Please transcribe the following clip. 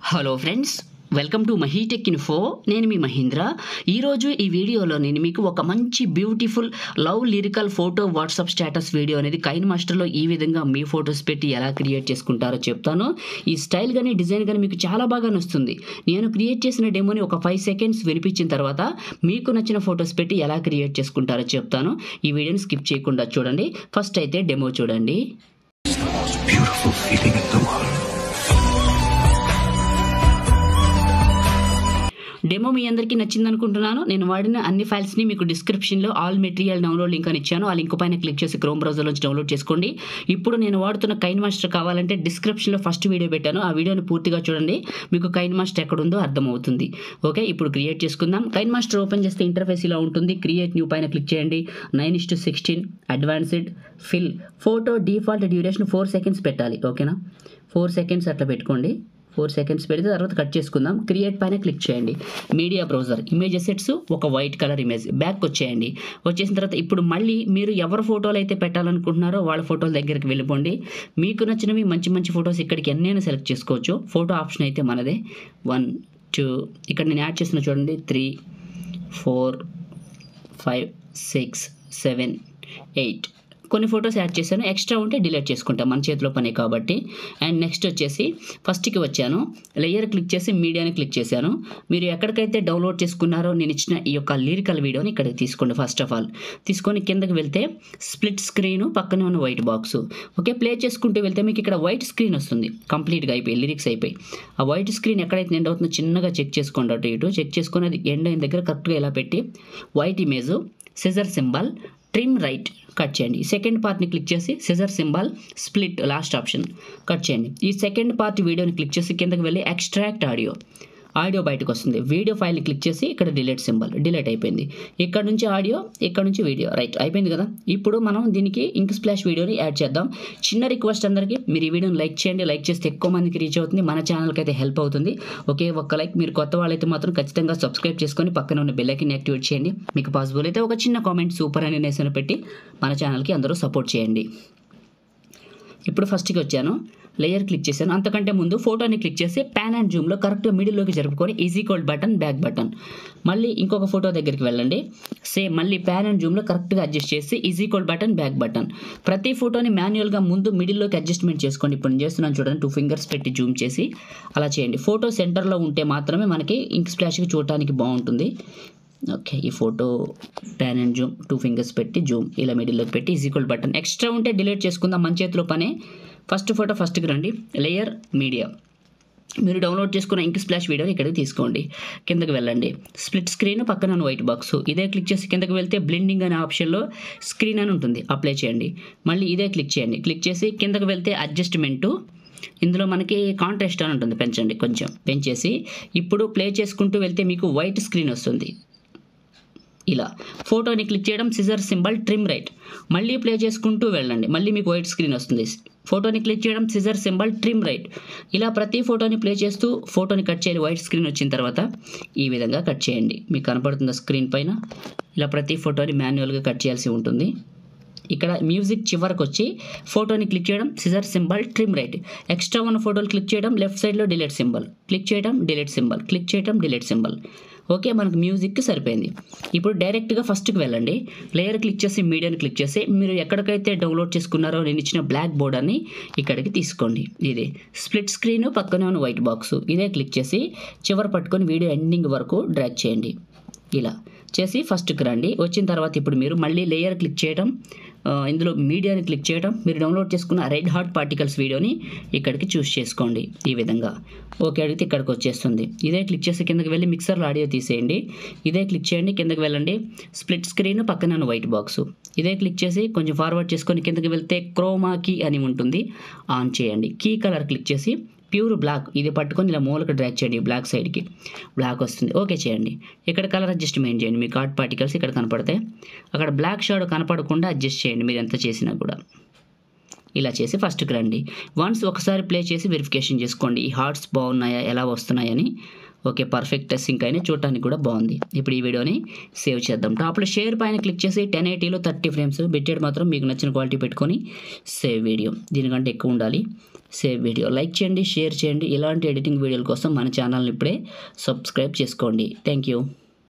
Hello friends welcome to Mahitech info నేను మీ మహీంద్ర ఈరోజు ఈ వీడియోలో నేను మీకు ఒక మంచి beautiful love lyrical photo WhatsApp status video అనేది కైన్ మాస్టర్లో ఈ విధంగా మీ ఫొటోస్ పెట్టి ఎలా క్రియేట్ చేసుకుంటారో చెప్తాను ఈ స్టైల్ కానీ డిజైన్ కానీ మీకు చాలా బాగా నచ్చుతుంది నేను క్రియేట్ చేసిన డెమోని ఒక ఫైవ్ సెకండ్స్ వినిపించిన తర్వాత మీకు నచ్చిన ఫొటోస్ పెట్టి ఎలా క్రియేట్ చేసుకుంటారో చెప్తాను ఈ వీడియోని స్కిప్ చేయకుండా చూడండి ఫస్ట్ అయితే డెమో చూడండి beautiful feeling in the world. Demo మీ అందరికీ నచ్చింది అనుకుంటున్నాను నేను వాడిన అన్ని ఫైల్స్ని మీకు డిస్క్రిప్షన్లో ఆల్ మెటీరియల్ డౌన్లోడ్ లింక్ అని ఇచ్చాను ఆ లింక్ పైన క్లిక్ చేసి క్రోమ్ బ్రౌజర్ నుంచి డౌన్లోడ్ చేసుకోండి ఇప్పుడు నేను వాడుతున్న కైన్ మాస్టర్ కావాలంటే డిస్క్రిప్షన్లో ఫస్ట్ వీడియో పెట్టాను ఆ వీడియోని పూర్తిగా చూడండి మీకు కైన్ మాస్టర్ ఎక్కడ ఉందో అర్థమవుతుంది ఓకే ఇప్పుడు క్రియేట్ చేసుకుందాం కైన్ మాస్టర్ ఓపెన్ చేస్తే ఇంటర్ఫేస్ ఇలా ఉంటుంది క్రియేట్ న్యూ పైన క్లిక్ చేయండి nine is to sixteen advanced fill photo default duration four seconds పెట్టాలి ఓకేనా ఫోర్ సెకండ్స్ అట్లా పెట్టుకోండి ఫోర్ సెకండ్స్ పెడితే తర్వాత కట్ చేసుకుందాం క్రియేట్ పైన క్లిక్ చేయండి మీడియా బ్రౌజర్ ఇమేజ్ సెట్స్ ఒక వైట్ కలర్ ఇమేజ్ బ్యాక్ వచ్చేయండి వచ్చేసిన తర్వాత ఇప్పుడు మళ్ళీ మీరు ఎవరి ఫోటోలు అయితే పెట్టాలనుకుంటున్నారో వాళ్ళ ఫోటోల దగ్గరికి వెళ్ళిపోండి మీకు నచ్చినవి మంచి మంచి ఫొటోస్ ఇక్కడికి ఎన్నైనా సెలెక్ట్ చేసుకోవచ్చు ఫోటో ఆప్షన్ అయితే మనదే వన్ టూ ఇక్కడ నేను యాడ్ చేసిన చూడండి three four five six seven eight కొన్ని ఫొటోస్ యాడ్ చేశాను ఎక్స్ట్రా ఉంటే డిలీట్ చేసుకుంటాం మన చేతిలో పని కాబట్టి అండ్ నెక్స్ట్ వచ్చేసి ఫస్ట్కి వచ్చాను లేయర్ క్లిక్ చేసి మీడియాని క్లిక్ చేశాను మీరు ఎక్కడికైతే డౌన్లోడ్ చేసుకున్నారో నేను ఇచ్చిన ఈ యొక్క లిరికల్ వీడియోని ఇక్కడికి తీసుకోండి ఫస్ట్ ఆఫ్ ఆల్ తీసుకొని కిందకి వెళ్తే స్ప్లిట్ స్క్రీన్ పక్కనే ఉన్న వైట్ బాక్స్ ఓకే ప్లే చేసుకుంటూ వెళ్తే మీకు ఇక్కడ వైట్ స్క్రీన్ వస్తుంది కంప్లీట్గా అయిపోయి లిరిక్స్ అయిపోయి ఆ వైట్ స్క్రీన్ ఎక్కడైతే ఎండ్ అవుతుందో చిన్నగా చెక్ చేసుకోండి అటు ఇటు చెక్ చేసుకొని అది ఎండ్ అయిన దగ్గర కరెక్ట్గా ఇలా పెట్టి white image scissor symbol trim right cut చేయండి సెకండ్ పార్ట్ని క్లిక్ చేసి scissor symbol split last option cut చేయండి ఈ సెకండ్ పార్ట్ వీడియోని క్లిక్ చేసి కిందకి వెళ్ళి ఎక్స్ట్రాక్ట్ ఆడియో ఆడియో బయటకు వస్తుంది వీడియో ఫైల్ని క్లిక్ చేసి ఇక్కడ డిలీట్ సింబల్ డిలీట్ అయిపోయింది ఇక్కడ నుంచి ఆడియో ఇక్కడ నుంచి వీడియో రైట్ అయిపోయింది కదా ఇప్పుడు మనం దీనికి ఇంక్ స్ప్లాష్ వీడియోని యాడ్ చేద్దాం చిన్న రిక్వెస్ట్ అందరికీ మీరు ఈ వీడియోని లైక్ చేయండి లైక్ చేస్తే ఎక్కువ మందికి రీచ్ అవుతుంది మన ఛానల్కి అయితే హెల్ప్ అవుతుంది ఒకే ఒక్క లైక్ మీరు కొత్త వాళ్ళైతే మాత్రం ఖచ్చితంగా సబ్స్క్రైబ్ చేసుకొని పక్కన ఉన్న బెల్ ఐకన్ యాక్టివేట్ చేయండి మీకు పాసిబుల్ అయితే ఒక చిన్న కామెంట్ సూపర్ అని నేసిన పెట్టి మన ఛానల్కి అందరూ సపోర్ట్ చేయండి ఇప్పుడు ఫస్ట్కి వచ్చాను లేయర్ క్లిక్ చేశాను అంతకంటే ముందు ఫోటోని క్లిక్ చేసి ప్యాన్ అండ్ జూమ్లో కరెక్ట్గా మిడిల్లోకి జరుపుకొని ఈజీ కోల్డ్ బటన్ బ్యాక్ బటన్ మళ్ళీ ఇంకొక ఫోటో దగ్గరికి వెళ్ళండి సేమ్ మళ్ళీ ప్యాన్ అండ్ జూమ్లో కరెక్ట్గా అడ్జస్ట్ చేసి ఈజీ కోల్డ్ బటన్ బ్యాక్ బటన్ ప్రతి ఫోటోని మాన్యువల్గా ముందు మిడిల్లోకి అడ్జస్ట్మెంట్ చేసుకోండి ఇప్పుడు నేను చేస్తున్నాను చూడండి టూ ఫింగర్స్ పెట్టి జూమ్ చేసి అలా చేయండి ఫోటో సెంటర్లో ఉంటే మాత్రమే మనకి ఇంక్ స్ప్లాష్కి చూడటానికి బాగుంటుంది ఓకే ఈ photo pan and zoom two fingers పెట్టి జూమ్ ఇలా మిడిల్లోకి పెట్టి ఈక్వల్ బటన్ ఎక్స్ట్రా ఉంటే డిలీట్ చేసుకుందాం మన చేతిలో పనే ఫస్ట్ ఫోటో ఫస్ట్కి రండి లేయర్ మీడియా మీరు డౌన్లోడ్ చేసుకున్న ఇంక్ స్ప్లాష్ వీడియోని ఇక్కడికి తీసుకోండి కిందకి వెళ్ళండి స్ప్లిట్ స్క్రీన్ పక్కన వైట్ బాక్స్ ఇదే క్లిక్ చేసి కిందకి వెళ్తే బ్లెండింగ్ అనే ఆప్షన్లో స్క్రీన్ అని ఉంటుంది అప్లై చేయండి మళ్ళీ ఇదే క్లిక్ చేయండి క్లిక్ చేసి కిందకి వెళ్తే అడ్జస్ట్మెంటు ఇందులో మనకి కాంట్రాస్ట్ అని ఉంటుంది పెంచండి కొంచెం పెంచేసి ఇప్పుడు ప్లే చేసుకుంటూ వెళ్తే మీకు వైట్ స్క్రీన్ వస్తుంది ఇలా ఫోటోని క్లిక్ చేయడం సిజర్ సింబల్ ట్రిమ్ రైట్ మళ్ళీ ప్లే చేసుకుంటూ వెళ్ళండి మళ్ళీ మీకు వైట్ స్క్రీన్ వస్తుంది ఫోటోని క్లిక్ చేయడం సిజర్ సింబల్ ట్రిమ్ రైట్ ఇలా ప్రతి ఫోటోని ప్లే చేస్తూ ఫోటోని కట్ చేయాలి వైట్ స్క్రీన్ వచ్చిన తర్వాత ఈ విధంగా కట్ చేయండి మీకు కనపడుతుంది స్క్రీన్ పైన ఇలా ప్రతి ఫోటోని మాన్యువల్గా కట్ చేయాల్సి ఉంటుంది ఇక్కడ మ్యూజిక్ చివరికి వచ్చి ఫోటోని క్లిక్ చేయడం scissor symbol trim right extra ఉన్న ఫోటోలు క్లిక్ చేయడం లెఫ్ట్ సైడ్లో డిలీట్ సింబల్ క్లిక్ చేయడం డిలీట్ సింబల్ క్లిక్ చేయడం డిలీట్ సింబల్ ఓకే మనకు మ్యూజిక్కి సరిపోయింది ఇప్పుడు డైరెక్ట్గా ఫస్ట్కి వెళ్ళండి లేయర్ క్లిక్ చేసి మీడియాని క్లిక్ చేసి మీరు ఎక్కడికైతే డౌన్లోడ్ చేసుకున్నారో నేను ఇచ్చిన బ్లాక్ బోర్డ్ అని ఇక్కడికి తీసుకోండి ఇది స్ప్లిట్ స్క్రీన్ పక్కనే ఉన్న వైట్ బాక్స్ ఇదే క్లిక్ చేసి చివరి పట్టుకొని వీడియో ఎండింగ్ వరకు డ్రాగ్ చేయండి ఇలా చేసి ఫస్ట్కి రండి వచ్చిన తర్వాత ఇప్పుడు మీరు మళ్ళీ లేయర్ క్లిక్ చేయడం ఆ, ఇందులో మీడియాని క్లిక్ చేయడం మీరు డౌన్లోడ్ చేసుకున్న రెడ్ హాట్ పార్టికల్స్ వీడియోని ఇక్కడికి చూస్ చేసుకోండి ఈ విధంగా ఓకే అడిగితే ఇక్కడికి వచ్చేస్తుంది ఇదే క్లిక్ చేసి కిందకి వెళ్ళి మిక్సర్లో ఆడియో తీసేయండి ఇదే క్లిక్ చేయండి కిందకి వెళ్ళండి స్ప్లిట్ స్క్రీన్ పక్కన ఉన్న వైట్ బాక్స్ ఇదే క్లిక్ చేసి కొంచెం ఫార్వర్డ్ చేసుకొని కిందకి వెళ్తే క్రోమా కీ అని ఉంటుంది ఆన్ చేయండి కీ కలర్ క్లిక్ చేసి ప్యూర్ బ్లాక్ ఇది పట్టుకొని ఇలా మూలకి డ్రాక్ చేయండి బ్లాక్ సైడ్కి బ్లాక్ వస్తుంది ఓకే చేయండి ఇక్కడ కలర్ అడ్జస్ట్మెంట్ చేయండి మీ కార్డ్ పార్టికల్స్ ఇక్కడ కనపడతాయి అక్కడ బ్లాక్ షాడో కనపడకుండా అడ్జస్ట్ చేయండి మీరు ఎంత చేసినా కూడా ఇలా చేసి ఫస్ట్కి రండి వన్స్ ఒకసారి ప్లే చేసి వెరిఫికేషన్ చేసుకోండి ఈ హార్ట్స్ బాగున్నాయా ఎలా వస్తున్నాయని ఓకే పర్ఫెక్ట్ సింక్ అయినా చూడటానికి కూడా బాగుంది ఇప్పుడు ఈ వీడియోని సేవ్ చేద్దాం టాప్లో షేర్ పైన క్లిక్ చేసి టెన్ ఎయిటీలో థర్టీ ఫ్రేమ్స్ బిట్టెడ్ మాత్రం మీకు నచ్చిన క్వాలిటీ పెట్టుకొని సేవ్ వీడియో దీనికంటే ఎక్కువ ఉండాలి సేవ్ వీడియో లైక్ చేయండి షేర్ చేయండి ఇలాంటి ఎడిటింగ్ వీడియోల కోసం మన ఛానల్ని ఇప్పుడే సబ్స్క్రైబ్ చేసుకోండి థ్యాంక్ యూ